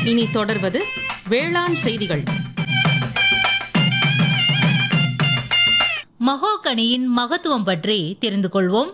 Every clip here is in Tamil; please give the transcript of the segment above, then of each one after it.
இனி தொடர்வது வேளாண் செய்திகள் மகோகனியின் மகத்துவம் பற்றி தெரிந்து கொள்வோம்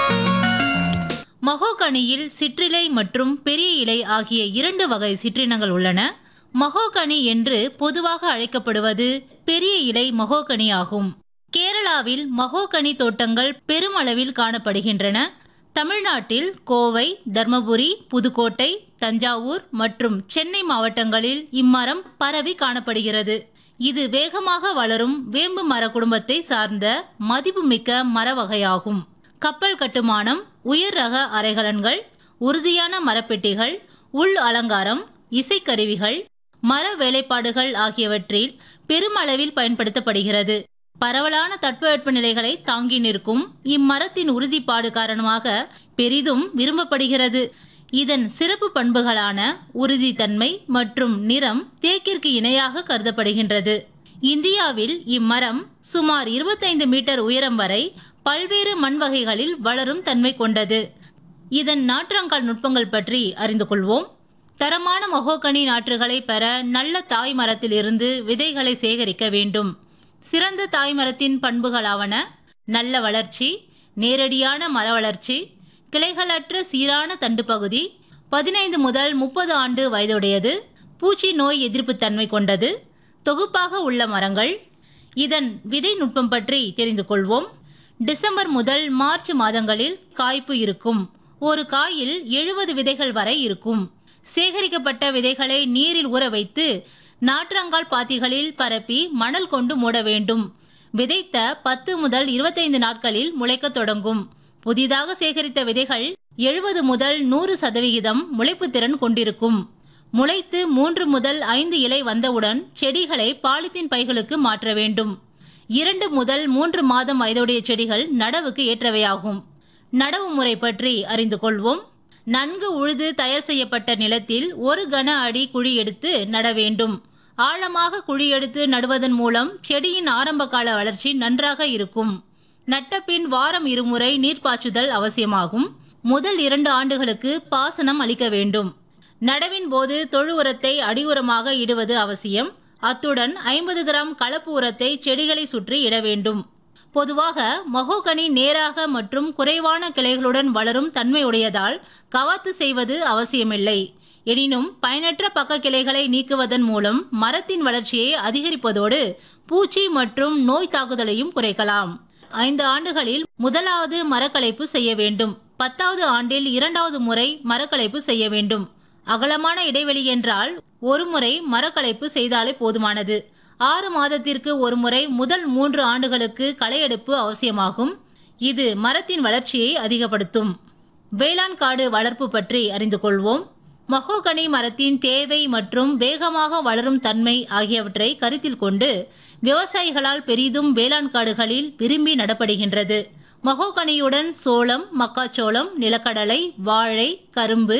மகோகனியில் சிற்றிலை மற்றும் பெரிய இலை ஆகிய இரண்டு வகை சிற்றினங்கள் உள்ளன மகோகனி என்று பொதுவாக அழைக்கப்படுவது பெரிய இலை மகோகனி ஆகும் கேரளாவில் மகோகனி தோட்டங்கள் பெருமளவில் காணப்படுகின்றன தமிழ்நாட்டில் கோவை தர்மபுரி புதுக்கோட்டை தஞ்சாவூர் மற்றும் சென்னை மாவட்டங்களில் இம்மரம் பரவி காணப்படுகிறது இது வேகமாக வளரும் வேம்பு மர குடும்பத்தை சார்ந்த மதிப்புமிக்க மர வகையாகும் கப்பல் கட்டுமானம் உயர் ரக அறைகலன்கள் உறுதியான மரப்பெட்டிகள் உள் அலங்காரம் இசைக்கருவிகள் மர வேலைப்பாடுகள் ஆகியவற்றில் பெருமளவில் பயன்படுத்தப்படுகிறது பரவலான தட்பவெட்ப நிலைகளை தாங்கி நிற்கும் இம்மரத்தின் உறுதிப்பாடு காரணமாக பெரிதும் விரும்பப்படுகிறது இதன் சிறப்பு பண்புகளான உறுதித்தன்மை மற்றும் நிறம் தேக்கிற்கு இணையாக கருதப்படுகின்றது இந்தியாவில் இம்மரம் சுமார் 25 மீட்டர் உயரம் வரை பல்வேறு மண் வகைகளில் வளரும் தன்மை கொண்டது இதன் நாற்றங்கால் நுட்பங்கள் பற்றி அறிந்து கொள்வோம் தரமான மொஹோகனி நாற்றுகளை பெற நல்ல தாய் மரத்திலிருந்து விதைகளை சேகரிக்க வேண்டும் சிறந்த தாய் மரத்தின் பண்புகளாவன நல்ல வளர்ச்சி நேரடியான மர வளர்ச்சி கிளைகளற்ற சீரான தண்டு பகுதி பதினைந்து முதல் முப்பது ஆண்டு வயதுடையது பூச்சி நோய் எதிர்ப்பு தன்மை கொண்டது தொகுப்பாக உள்ள மரங்கள் இதன் விதை நுட்பம் பற்றி தெரிந்து கொள்வோம் டிசம்பர் முதல் மார்ச் மாதங்களில் காய்ப்பு இருக்கும் ஒரு காயில் எழுபது விதைகள் வரை இருக்கும் சேகரிக்கப்பட்ட விதைகளை நீரில் ஊற வைத்து நாற்றங்கால் பாத்திகளில் பரப்பி மணல் கொண்டு மூட வேண்டும் விதைத்த பத்து முதல் இருபத்தைந்து நாட்களில் முளைக்கத் தொடங்கும் புதிதாக சேகரித்த விதைகள் எழுபது முதல் நூறு சதவிகிதம் முளைப்பு திறன் கொண்டிருக்கும் முளைத்து மூன்று முதல் ஐந்து இலை வந்தவுடன் செடிகளை பாலித்தீன் பைகளுக்கு மாற்ற வேண்டும் இரண்டு முதல் மூன்று மாதம் வயதுடைய செடிகள் நடவுக்கு ஏற்றவையாகும் நடவு முறை பற்றி அறிந்து கொள்வோம் நன்கு உழுது தயார் செய்யப்பட்ட நிலத்தில் ஒரு கன அடி குழி எடுத்து நட வேண்டும் ஆழமாக குழி எடுத்து நடுவதன் மூலம் செடியின் ஆரம்ப கால வளர்ச்சி நன்றாக இருக்கும் நட்டபின் வாரம் இருமுறை நீர் பாய்ச்சுதல் அவசியமாகும் முதல் இரண்டு ஆண்டுகளுக்கு பாசனம் அளிக்க வேண்டும் நடவின் போது தொழு உரத்தை அடி உரமாக இடுவது அவசியம் அத்துடன் ஐம்பது கிராம் கலப்பு உரத்தை செடிகளை சுற்றி இட வேண்டும் பொதுவாக மகோகனி நேராக மற்றும் குறைவான கிளைகளுடன் வளரும் தன்மையுடையதால் கவாத்து செய்வது அவசியமில்லை எனினும் பயனற்ற பக்க கிளைகளை நீக்குவதன் மூலம் மரத்தின் வளர்ச்சியை அதிகரிப்பதோடு பூச்சி மற்றும் நோய் தாக்குதலையும் குறைக்கலாம் ஐந்து ஆண்டுகளில் முதலாவது மரக்கலைப்பு செய்ய வேண்டும் பத்தாவது ஆண்டில் இரண்டாவது முறை மரக்கலைப்பு செய்ய வேண்டும் அகலமான இடைவெளி என்றால் ஒரு முறை மரக்கலைப்பு செய்தாலே போதுமானது ஆறு மாதத்திற்கு ஒரு முறை முதல் மூன்று ஆண்டுகளுக்கு களையெடுப்பு அவசியமாகும் இது மரத்தின் வளர்ச்சியை அதிகப்படுத்தும் வேளாண் காடு வளர்ப்பு பற்றி அறிந்து கொள்வோம் மகோகனி மரத்தின் தேவை மற்றும் வேகமாக வளரும் தன்மை ஆகியவற்றை கருத்தில் கொண்டு விவசாயிகளால் பெரிதும் வேளாண் காடுகளில் விரும்பி நடப்படுகின்றது மகோகனியுடன் சோளம் மக்காச்சோளம் நிலக்கடலை வாழை கரும்பு